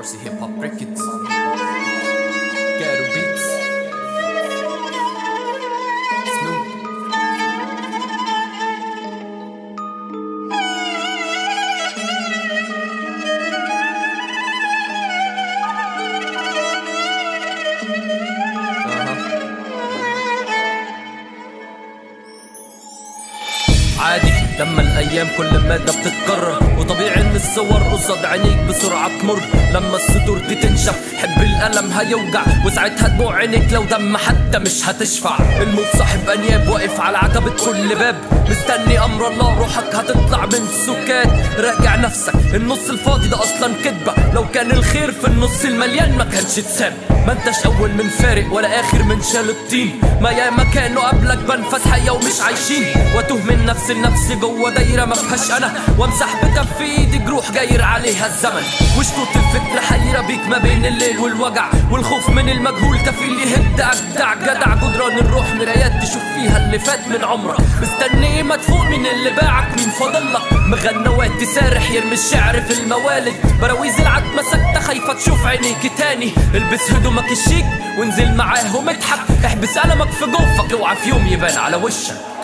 Foxy Hip Hop Records Ghetto Beats Snoop عادي لما الايام كل مادة بتتكرر وطبيعي ان الصور قصاد عينيك بسرعة تمر لما السطور دي تنشف حب القلم هيوجع وساعتها دموع عينيك لو دم حتى مش هتشفع الموت صاحب انياب واقف على عتبة كل باب مستني امر الله روحك هتطلع من السكات راجع نفسك النص الفاضي ده اصلا كدبة لو كان الخير في النص المليان ما كانش اتساب ما انتش اول من فارق ولا اخر من شال الطين ما ياما كانوا قبلك بنفس حية ومش عايشين واتوه من نفس لنفسي جوه دايرة ما فيهاش انا وامسح بكف ايدي جروح جاير عليها الزمن وشطوط الفكر حيرة بيك ما بين الليل والوجع والخوف من المجهول كفيل يهد اجدع جدع جدران الروح مرايات تشوف فيها اللي فات من عمرك مستني ايه مدفوق من اللي باعك مين فاضلك مغنوات تسارح يرمي الشعر في الموالد براويز العتمة سكتة خايفة تشوف عينيك تاني البس هدومك الشيك وانزل معاهم اضحك احبس قلمك في جوفك اوعى في يوم يبان على وشك